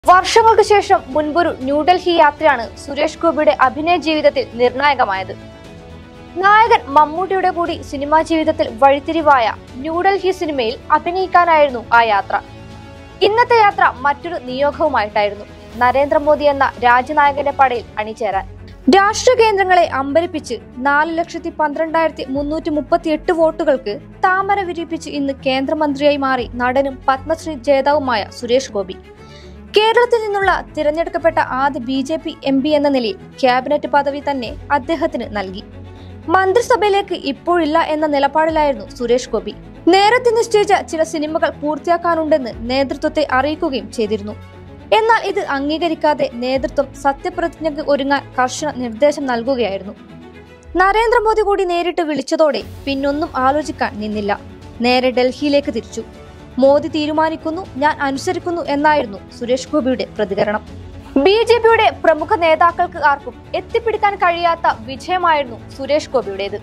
വർഷങ്ങൾക്ക് ശേഷം മുൻപൊരു ന്യൂഡൽഹി യാത്രയാണ് സുരേഷ് ഗോപിയുടെ അഭിനയ ജീവിതത്തിൽ നിർണായകമായത് നായകൻ മമ്മൂട്ടിയുടെ കൂടി സിനിമാ ജീവിതത്തിൽ വഴിത്തിരിവായ ന്യൂഡൽഹി സിനിമയിൽ അഭിനയിക്കാനായിരുന്നു ആ യാത്ര ഇന്നത്തെ യാത്ര മറ്റൊരു നിയോഗവുമായിട്ടായിരുന്നു നരേന്ദ്രമോദി എന്ന രാജ്യനായകന്റെ പടയിൽ അണിചേരാൻ രാഷ്ട്രീയ കേന്ദ്രങ്ങളെ അമ്പരിപ്പിച്ച് നാല് ലക്ഷത്തി പന്ത്രണ്ടായിരത്തി മുന്നൂറ്റി മുപ്പത്തി എട്ട് വോട്ടുകൾക്ക് താമര വിരിപ്പിച്ച് ഇന്ന് കേന്ദ്രമന്ത്രിയായി മാറി നടനും പത്മശ്രീ ജേതാവുമായ സുരേഷ് ഗോപി കേരളത്തിൽ നിന്നുള്ള തിരഞ്ഞെടുക്കപ്പെട്ട ആദ്യ B J P M P എന്ന നിലയിൽ ക്യാബിനറ്റ് പദവി തന്നെ അദ്ദേഹത്തിന് നൽകി മന്ത്രിസഭയിലേക്ക് ഇപ്പോഴില്ല എന്ന നിലപാടിലായിരുന്നു സുരേഷ് ഗോപി നേരത്തെ നിശ്ചയിച്ച ചില സിനിമകൾ പൂർത്തിയാക്കാനുണ്ടെന്ന് നേതൃത്വത്തെ അറിയിക്കുകയും ചെയ്തിരുന്നു എന്നാൽ ഇത് അംഗീകരിക്കാതെ നേതൃത്വം സത്യപ്രതിജ്ഞയ്ക്ക് ഒരുങ്ങാൻ കർശന നിർദ്ദേശം നൽകുകയായിരുന്നു നരേന്ദ്രമോദി കൂടി നേരിട്ട് വിളിച്ചതോടെ പിന്നൊന്നും ആലോചിക്കാൻ നിന്നില്ല നേരെ ഡൽഹിയിലേക്ക് തിരിച്ചു മോദി തീരുമാനിക്കുന്നു ഞാൻ അനുസരിക്കുന്നു എന്നായിരുന്നു സുരേഷ് ഗോപിയുടെ പ്രതികരണം ബി ജെ പിയുടെ പ്രമുഖ നേതാക്കൾക്ക് ആർക്കും എത്തിപ്പിടിക്കാൻ കഴിയാത്ത വിജയമായിരുന്നു സുരേഷ് ഗോപിയുടേത്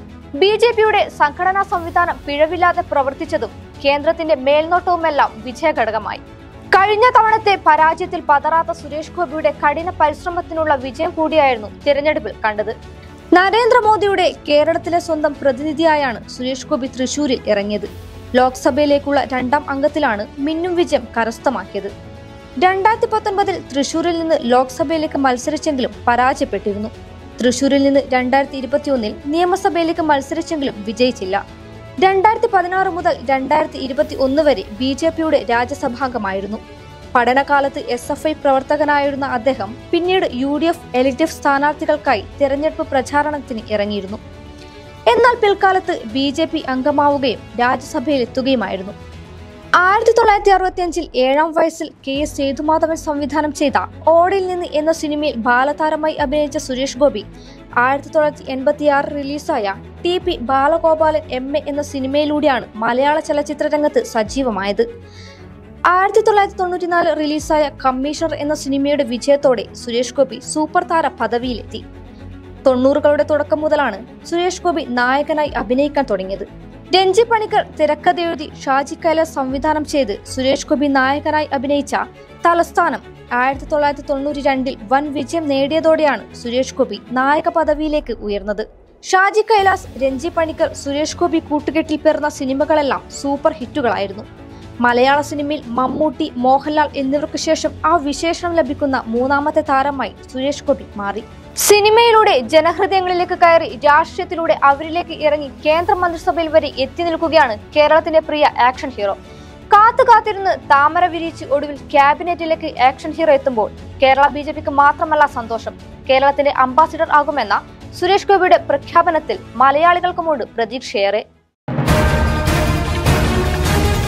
ബി ജെ പിയുടെ സംഘടനാ സംവിധാനം പിഴവില്ലാതെ പ്രവർത്തിച്ചതും കേന്ദ്രത്തിന്റെ മേൽനോട്ടവുമെല്ലാം വിജയഘടകമായി കഴിഞ്ഞ തവണത്തെ പരാജയത്തിൽ പതറാത്ത സുരേഷ് ഗോപിയുടെ കഠിന പരിശ്രമത്തിനുള്ള വിജയം കൂടിയായിരുന്നു തിരഞ്ഞെടുപ്പിൽ കണ്ടത് നരേന്ദ്രമോദിയുടെ കേരളത്തിലെ സ്വന്തം പ്രതിനിധിയായാണ് സുരേഷ് ഗോപി തൃശൂരിൽ ഇറങ്ങിയത് ലോക്സഭയിലേക്കുള്ള രണ്ടാം അംഗത്തിലാണ് മിന്നും വിജയം കരസ്ഥമാക്കിയത് രണ്ടായിരത്തി പത്തൊൻപതിൽ തൃശൂരിൽ നിന്ന് ലോക്സഭയിലേക്ക് മത്സരിച്ചെങ്കിലും പരാജയപ്പെട്ടിരുന്നു തൃശൂരിൽ നിന്ന് രണ്ടായിരത്തി ഇരുപത്തിയൊന്നിൽ നിയമസഭയിലേക്ക് മത്സരിച്ചെങ്കിലും വിജയിച്ചില്ല രണ്ടായിരത്തി പതിനാറ് മുതൽ രണ്ടായിരത്തി ഇരുപത്തി ഒന്ന് വരെ ബി ജെ പിയുടെ രാജ്യസഭാംഗമായിരുന്നു പഠനകാലത്ത് എസ് എഫ് ഐ പ്രവർത്തകനായിരുന്ന അദ്ദേഹം പിന്നീട് U D F L D F സ്ഥാനാർത്ഥികൾക്കായി തെരഞ്ഞെടുപ്പ് പ്രചാരണത്തിന് ഇറങ്ങിയിരുന്നു എന്നാൽ പിൽക്കാലത്ത് ബി ജെ പി അംഗമാവുകയും രാജ്യസഭയിൽ എത്തുകയുമായിരുന്നു ആയിരത്തി തൊള്ളായിരത്തി അറുപത്തിയഞ്ചിൽ ഏഴാം വയസ്സിൽ കെ എസ് സേതുമാധവൻ സംവിധാനം ചെയ്ത ഓടിൽ നിന്ന് എന്ന സിനിമയിൽ ബാലതാരമായി അഭിനയിച്ച സുരേഷ് ഗോപി ആയിരത്തി തൊള്ളായിരത്തി എൺപത്തിയാറ് റിലീസായ T P Balagopalan M A എന്ന സിനിമയിലൂടെയാണ് മലയാള ചലച്ചിത്ര രംഗത്ത് സജീവമായത് ആയിരത്തി തൊള്ളായിരത്തി തൊണ്ണൂറ്റിനാല് റിലീസായ കമ്മീഷണർ എന്ന സിനിമയുടെ വിജയത്തോടെ സുരേഷ് ഗോപി സൂപ്പർ താര പദവിയിലെത്തി തൊണ്ണൂറുകളുടെ തുടക്കം മുതലാണ് സുരേഷ് ഗോപി നായകനായി അഭിനയിക്കാൻ തുടങ്ങിയത് രഞ്ജി പണിക്കർ തിരക്കഥയെഴുതി ഷാജി കൈലാസ് സംവിധാനം ചെയ്ത് സുരേഷ് ഗോപി നായകനായി അഭിനയിച്ച തലസ്ഥാനം ആയിരത്തി തൊള്ളായിരത്തി തൊണ്ണൂറ്റി രണ്ടിൽ വൻ വിജയം നേടിയതോടെയാണ് സുരേഷ് ഗോപി നായക പദവിയിലേക്ക് ഉയർന്നത് ഷാജി കൈലാസ് രഞ്ജി പണിക്കർ സുരേഷ് ഗോപി കൂട്ടുകെട്ടിൽ പിറന്ന സിനിമകളെല്ലാം സൂപ്പർ ഹിറ്റുകളായിരുന്നു മലയാള സിനിമയിൽ മമ്മൂട്ടി മോഹൻലാൽ എന്നിവർക്ക് ശേഷം ആ വിശേഷണം ലഭിക്കുന്ന മൂന്നാമത്തെ താരമായി സുരേഷ് ഗോപി മാറി സിനിമയിലൂടെ ജനഹൃദയങ്ങളിലേക്ക് കയറി രാഷ്ട്രീയത്തിലൂടെ അവരിലേക്ക് ഇറങ്ങി കേന്ദ്ര മന്ത്രിസഭയിൽ വരെ എത്തി നിൽക്കുകയാണ് കേരളത്തിന്റെ പ്രിയ ആക്ഷൻ ഹീറോ കാത്തു കാത്തിരുന്ന് താമര വിരിച്ച് ഒടുവിൽ ക്യാബിനറ്റിലേക്ക് ആക്ഷൻ ഹീറോ എത്തുമ്പോൾ കേരള ബി ജെ പിക്ക് മാത്രമല്ല സന്തോഷം കേരളത്തിന്റെ അംബാസിഡർ ആകുമെന്ന സുരേഷ് ഗോപിയുടെ പ്രഖ്യാപനത്തിൽ മലയാളികൾക്കുമുണ്ട് പ്രതീക്ഷയേറെ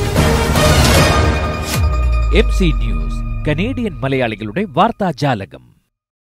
എം സി ന്യൂസ് കനേഡിയൻ മലയാളികളുടെ വാർത്താജാലകം